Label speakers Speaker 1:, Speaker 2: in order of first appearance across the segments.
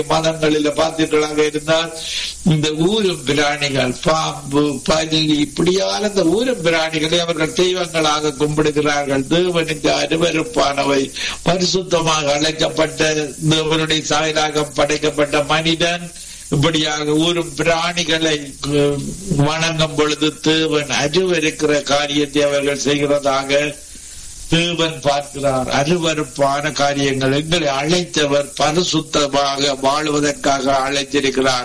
Speaker 1: மதங்களில பார்த்துக்களாக இருந்தால் இந்த ஊரும் பிராணிகள் பாம்பு பல்லி இப்படியான இந்த ஊரும் பிராணிகளை அவர்கள் தெய்வங்களாக கும்பிடுகிறார்கள் தேவனுக்கு அருவருப்பானவை பரிசுத்தமாக அழைக்கப்பட்ட தேவனுடைய சாயலாக படைக்கப்பட்ட மனிதன் இப்படியாக ஊரும் பிராணிகளை அஹ், வணங்கும் பொழுது தேவன் அருவருக்கிற காரியத்தை அவர்கள் செய்கிறதாக தேவன் பார்க்கிறார் அருவருப்பான காரியங்கள் எங்களை அழைத்தவர் பரிசுத்தமாக வாழுவதற்காக அழைத்திருக்கிறார்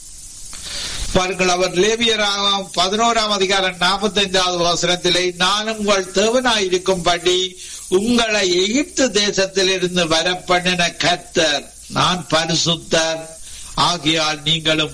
Speaker 1: பாருங்கள் அவர் லேவியராக பதினோராம் அதிகாரம் நாற்பத்தைந்தாவது வசனத்திலே நான் உங்கள் தேவனாயிருக்கும்படி உங்களை எகிப்து தேசத்திலிருந்து வரப்பண்ணின கர்த்தர் நான் பரிசுத்தர் ஆகையால் நீங்களும்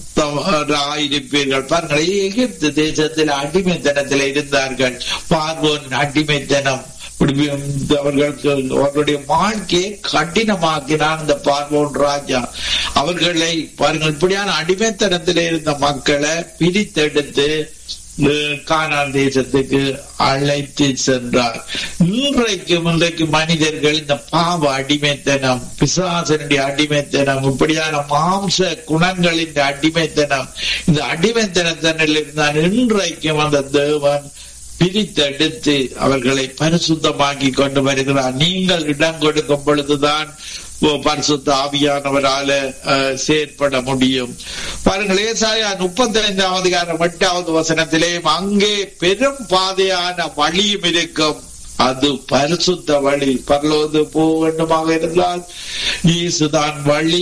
Speaker 1: பரிசுத்தராயிருப்பீர்கள் பாருங்கள் எகிப்து தேசத்தில் அடிமைத்தனத்தில் இருந்தார்கள் பார்வோன் அடிமைத்தனம் இப்படி அவர்களுக்கு அவர்களுடைய வாழ்க்கையை கடினமாக்கினான் இந்த பார்வோன் ராஜா அவர்களை பாருங்கள் இப்படியான அடிமைத்தனத்தில் இருந்த மக்களை பிரித்தெடுத்து அஹ், கானான் தேசத்துக்கு அழைத்து சென்றார் இன்றைக்கும் இன்றைக்கு மனிதர்கள் இந்த பாவ அடிமைத்தனம் பிசாசனுடைய அடிமைத்தனம் இப்படியான மாம்ச குணங்களின் அடிமைத்தனம் இந்த அடிமைத்தனத்தனில் இருந்தால் இன்றைக்கும் அந்த தேவன் பிரித்தெடுத்து அவர்களை பரிசுத்தமாக்கி கொண்டு வருகிறார் நீங்கள் இடம் கொடுக்கும் பொழுதுதான் ஓ, பரிசுத்த ஆவியானவரால அஹ், செயற்பட முடியும் பாருங்கள் ஏசாயா முப்பத்தி ஐந்தாம் அதிகாரம் எட்டாவது வசனத்திலே அங்கே பெரும் பாதையான வழியும் இருக்கும் அது பரிசுத்த வழி பரலோது போக வேண்டுமாக இருந்தால் இயேசுதான் வழி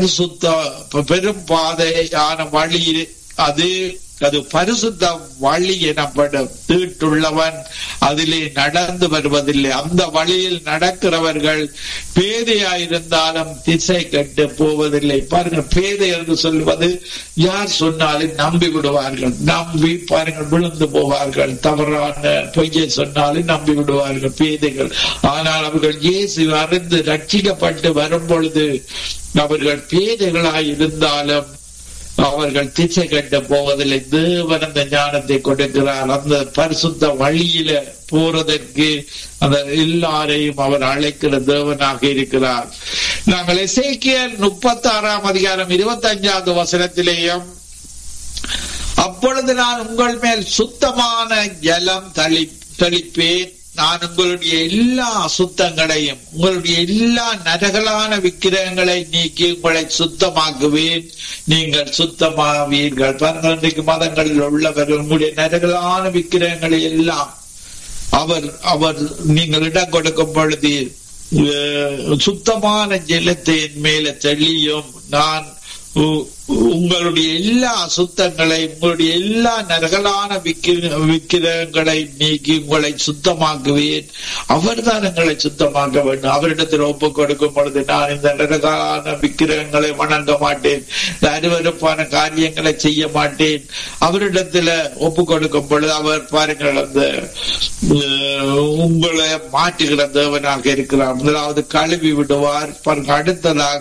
Speaker 1: பரிசுத்த பெரும் பாதையான வழி அது அது பரிசுத்த வழி எனப்படும் தீட்டுள்ளவன் அதிலே நடந்து வருவதில்லை அந்த வழியில் நடக்கிறவர்கள் பேதையாயிருந்தாலும் திசை கட்டு போவதில்லை பாருங்க பேதை என்று சொல்வது யார் சொன்னாலும் நம்பி விடுவார்கள் நம்பி பாருங்கள் விழுந்து போவார்கள் தவறான பொய்யை சொன்னாலும் நம்பி விடுவார்கள் பேதைகள் ஆனால் அவர்கள் இயேசு அறிந்து ரட்சிக்கப்பட்டு வரும் பொழுது அவர்கள் பேதைகளாய் இருந்தாலும் அவர்கள் திசை கட்ட போவதில்லை தேவன் அந்த ஞானத்தை கொடுக்கிறார் அந்த பரிசுத்த வழியில போறதற்கு அந்த எல்லாரையும் அவர் அழைக்கிற தேவனாக இருக்கிறார் நாங்கள் எசேக்கியல் முப்பத்தி ஆறாம் அதிகாரம் இருபத்தி அஞ்சாவது வசனத்திலேயும் அப்பொழுது நான் உங்கள் மேல் சுத்தமான ஜலம் தளி தெளிப்பேன் நான் உங்களுடைய எல்லா அசுத்தங்களையும் உங்களுடைய எல்லா நரகலான விக்கிரகங்களை நீக்கி உங்களை சுத்தமாக்குவேன் நீங்கள் சுத்தமாவீர்கள் பாருங்கள் இன்றைக்கு மதங்களில் உள்ளவர்கள் உங்களுடைய நரகலான விக்கிரகங்களை எல்லாம் அவர் அவர் நீங்கள் இடம் கொடுக்கும் பொழுது அஹ், சுத்தமான ஜலத்தை என் மேல தெளியும் நான் உ- உங்களுடைய எல்லா அசுத்தங்களை உங்களுடைய எல்லா நரகலான விக்கிர- விக்கிரகங்களை நீக்கி உங்களை சுத்தமாக்குவேன் அவர்தான் எங்களை சுத்தமாக்க வேண்டும் அவரிடத்தில் ஒப்பு கொடுக்கும் பொழுது நான் இந்த நரகலான விக்கிரகங்களை வணங்க மாட்டேன் இந்த அருவருப்பான காரியங்களை செய்ய மாட்டேன் அவரிடத்துல ஒப்பு கொடுக்கும் பொழுது அவர் பாருங்கள் அந்த அஹ், உங்களை மாற்றுகிற தேவனாக இருக்கிறார் முதலாவது கழுவி விடுவார் பாருங்க அடுத்ததாக